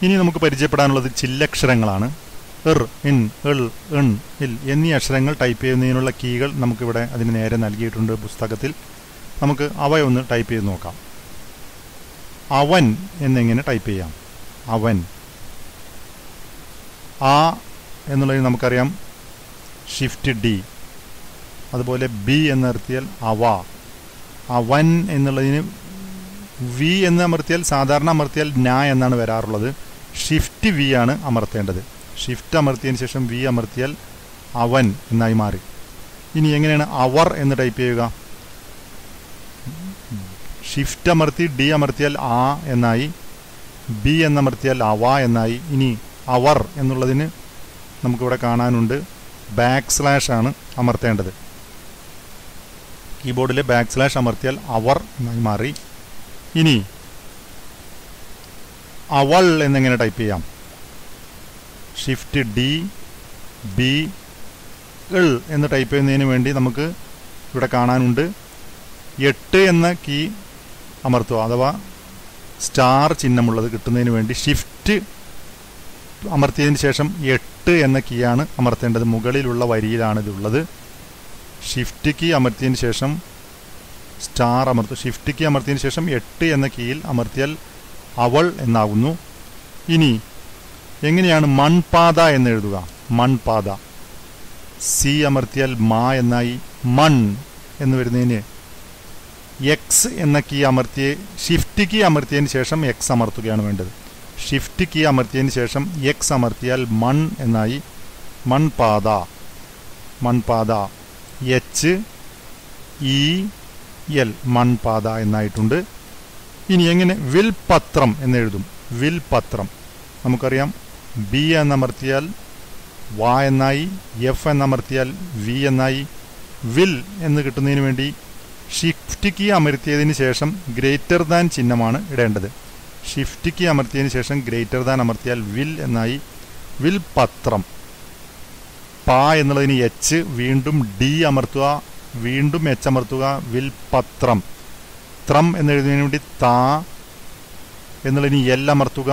ഇനി നമുക്ക് പരിചയപ്പെടാനുള്ളത് ചില്ലക്ഷരങ്ങളാണ് ഇർ ഇൻ ഇൾ ഇൺ ഇൽ എന്നീ അക്ഷരങ്ങൾ ടൈപ്പ് ചെയ്യുന്നതിനുള്ള കീകൾ നമുക്കിവിടെ അതിന് നേരെ നൽകിയിട്ടുണ്ട് പുസ്തകത്തിൽ നമുക്ക് അവയൊന്ന് ടൈപ്പ് ചെയ്ത് നോക്കാം അവൻ എന്നിങ്ങനെ ടൈപ്പ് ചെയ്യാം അവൻ ആ എന്നുള്ളത് നമുക്കറിയാം ഷിഫ്റ്റ് ഡി അതുപോലെ ബി എന്നർത്തിയാൽ അവ അവൻ എന്നുള്ളതിന് വി എന്ന് അമർത്തിയാൽ സാധാരണ അമർത്തിയാൽ ന എന്നാണ് വരാറുള്ളത് ഷിഫ്റ്റ് വി ആണ് അമർത്തേണ്ടത് ഷിഫ്റ്റ് അമർത്തിയതിന് ശേഷം വി അമർത്തിയാൽ അവൻ എന്നായി മാറി ഇനി എങ്ങനെയാണ് അവർ എന്ന് ടൈപ്പ് ചെയ്യുക ഷിഫ്റ്റ് അമർത്തി ഡി അമർത്തിയാൽ ആ എന്നായി ബി എന്നമർത്തിയാൽ അവ എന്നായി ഇനി അവർ എന്നുള്ളതിന് നമുക്കിവിടെ കാണാനുണ്ട് ബാക്ക് സ്ലാഷ് ആണ് അമർത്തേണ്ടത് കീബോർഡിലെ ബാക്ക് സ്ലാഷ് അമർത്തിയാൽ അവർ എന്നായി മാറി ഇനി അവൾ എന്നെങ്ങനെ ടൈപ്പ് ചെയ്യാം ഷിഫ്റ്റ് ഡി ബി ഇൾ എന്ന് ടൈപ്പ് ചെയ്യുന്നതിന് വേണ്ടി നമുക്ക് ഇവിടെ കാണാനുണ്ട് എട്ട് എന്ന കീ അമർത്തുക അഥവാ സ്റ്റാർ ചിഹ്നമുള്ളത് കിട്ടുന്നതിന് വേണ്ടി ഷിഫ്റ്റ് അമർത്തിയതിന് ശേഷം എട്ട് എന്ന കീയാണ് അമർത്തേണ്ടത് മുകളിലുള്ള വരിയിലാണ് ഇതുള്ളത് ഷിഫ്റ്റ് കീ അമർത്തിയതിന് ശേഷം സ്റ്റാർ അമർത്തും ഷിഫ്റ്റ് കീ അമർത്തിയതിന് ശേഷം എട്ട് എന്ന കീയിൽ അമർത്തിയാൽ അവൾ എന്നാകുന്നു ഇനി എങ്ങനെയാണ് മൺപാത എന്ന് എഴുതുക മൺപാത സി അമർത്തിയാൽ മാ എന്നായി മൺ എന്ന് വരുന്നതിന് എക്സ് എന്ന കീ അമർത്തിയ ഷിഫ്റ്റ് കീ അമർത്തിയതിന് ശേഷം എക്സ് അമർത്തുകയാണ് വേണ്ടത് ഷിഫ്റ്റ് കീ അമർത്തിയതിന് ശേഷം എക്സ് അമർത്തിയാൽ മൺ എന്നായി മൺപാത മൺപാത എച്ച് ഇ എൽ മൺപാത എന്നായിട്ടുണ്ട് ഇനി എങ്ങനെ വിൽപത്രം എന്ന് എഴുതും വിൽപത്രം നമുക്കറിയാം ബി എന്നമർത്തിയാൽ വ എന്നായി എഫ് എന്നമർത്തിയാൽ വി എന്നായി വിൽ എന്ന് കിട്ടുന്നതിന് വേണ്ടി ഷിഫ്റ്റ് കീ അമർത്തിയതിന് ശേഷം ഗ്രേറ്റർ ദാൻ ചിഹ്നമാണ് ഇടേണ്ടത് ഷിഫ്റ്റ് കീ അമർത്തിയതിന് ശേഷം ഗ്രേറ്റർ ദാൻ അമർത്തിയാൽ വിൽ എന്നായി വിൽ പത്രം പ എന്നുള്ളതിന് എച്ച് വീണ്ടും ഡി അമർത്തുക വീണ്ടും എച്ച് അമർത്തുക വിൽ പത്രം ത്രം എന്നെഴുതുന്നതിന് വേണ്ടി താ എന്നുള്ളതിന് എൽ അമർത്തുക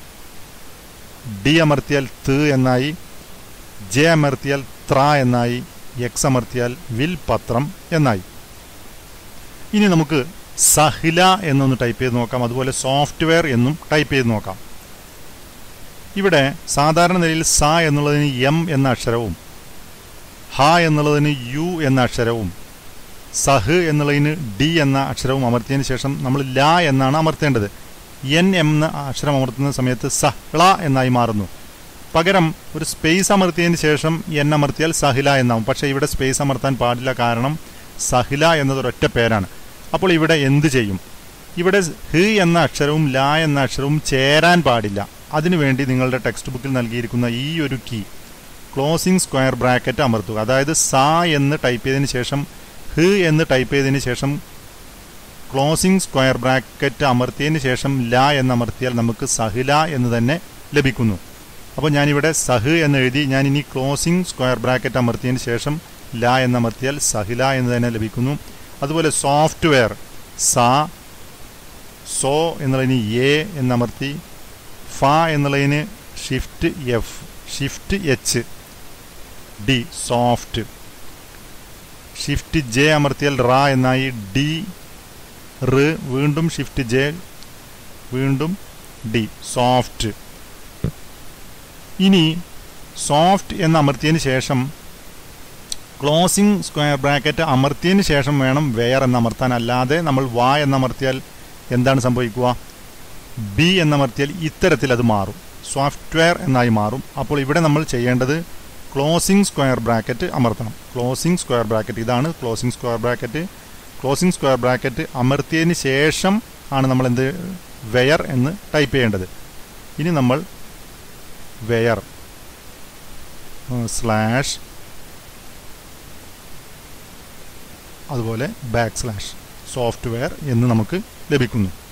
ഡി അമർത്തിയാൽ ത് എന്നായി ജെ അമർത്തിയാൽ ത്ര എന്നായി എക്സ് അമർത്തിയാൽ വിൽ പത്രം എന്നായി ഇനി നമുക്ക് സഹില എന്നൊന്ന് ടൈപ്പ് ചെയ്ത് നോക്കാം അതുപോലെ സോഫ്റ്റ്വെയർ എന്നും ടൈപ്പ് ചെയ്ത് നോക്കാം ഇവിടെ സാധാരണ നിലയിൽ സ എന്നുള്ളതിന് എം എന്ന അക്ഷരവും ഹ എന്നുള്ളതിന് യു എന്ന അക്ഷരവും സഹ് എന്നുള്ളതിന് ഡി എന്ന അക്ഷരവും അമർത്തിയതിന് ശേഷം നമ്മൾ ല എന്നാണ് അമർത്തേണ്ടത് എൻ എം എന്ന അക്ഷരം അമർത്തുന്ന സമയത്ത് സഹ്ള എന്നായി മാറുന്നു പകരം ഒരു സ്പേസ് അമർത്തിയതിന് ശേഷം എൻ അമർത്തിയാൽ സഹില എന്നാവും പക്ഷേ ഇവിടെ സ്പേസ് അമർത്താൻ പാടില്ല കാരണം സഹില എന്നതൊരൊറ്റ പേരാണ് അപ്പോൾ ഇവിടെ എന്ത് ചെയ്യും ഇവിടെ ഹ് എന്ന അക്ഷരവും ല എന്ന അക്ഷരവും ചേരാൻ പാടില്ല അതിനുവേണ്ടി നിങ്ങളുടെ ടെക്സ്റ്റ് ബുക്കിൽ നൽകിയിരിക്കുന്ന ഈ ഒരു കീ ക്ലോസിംഗ് സ്ക്വയർ ബ്രാക്കറ്റ് അമർത്തുക അതായത് സ എന്ന് ടൈപ്പ് ചെയ്തതിന് ശേഷം ഹ് എന്ന് ടൈപ്പ് ചെയ്തതിന് ശേഷം ക്ലോസിംഗ് സ്ക്വയർ ബ്രാക്കറ്റ് അമർത്തിയതിന് ശേഷം ല എന്നമർത്തിയാൽ നമുക്ക് സഹില എന്ന് തന്നെ ലഭിക്കുന്നു അപ്പോൾ ഞാനിവിടെ സഹ് എന്ന് എഴുതി ഞാൻ ഇനി ക്ലോസിംഗ് സ്ക്വയർ ബ്രാക്കറ്റ് അമർത്തിയതിന് ശേഷം ല എന്നമർത്തിയാൽ സഹില എന്ന് തന്നെ ലഭിക്കുന്നു അതുപോലെ സോഫ്റ്റ്വെയർ സ സോ എന്നുള്ളതിന് എ എന്നമർത്തി ഫ എന്നുള്ളതിന് shift F shift H D soft shift J അമർത്തിയാൽ റ എന്നായി ഡി റ് വീണ്ടും ഷിഫ്റ്റ് ജെ വീണ്ടും ഡി സോഫ്റ്റ് ഇനി സോഫ്റ്റ് എന്ന് അമർത്തിയതിന് ശേഷം ക്ലോസിംഗ് സ്ക്വയർ ബ്രാക്കറ്റ് അമർത്തിയതിന് ശേഷം വേണം വെയർ എന്നമർത്താൻ അല്ലാതെ നമ്മൾ വാ എന്നമർത്തിയാൽ എന്താണ് സംഭവിക്കുക ബി എന്നമർത്തിയാൽ ഇത്തരത്തിൽ അത് മാറും സോഫ്റ്റ്വെയർ എന്നായി മാറും അപ്പോൾ ഇവിടെ നമ്മൾ ചെയ്യേണ്ടത് ക്ലോസിംഗ് സ്ക്വയർ ബ്രാക്കറ്റ് അമർത്തണം ക്ലോസിംഗ് സ്ക്വയർ ബ്രാക്കറ്റ് ഇതാണ് closing square bracket closing square bracket അമർത്തിയതിന് ശേഷം ആണ് നമ്മൾ എന്ത് വെയർ എന്ന് ടൈപ്പ് ചെയ്യേണ്ടത് ഇനി നമ്മൾ വെയർ സ്ലാഷ് അതുപോലെ ബാക്ക് സ്ലാഷ് സോഫ്റ്റ്വെയർ എന്ന് നമുക്ക് ലഭിക്കുന്നു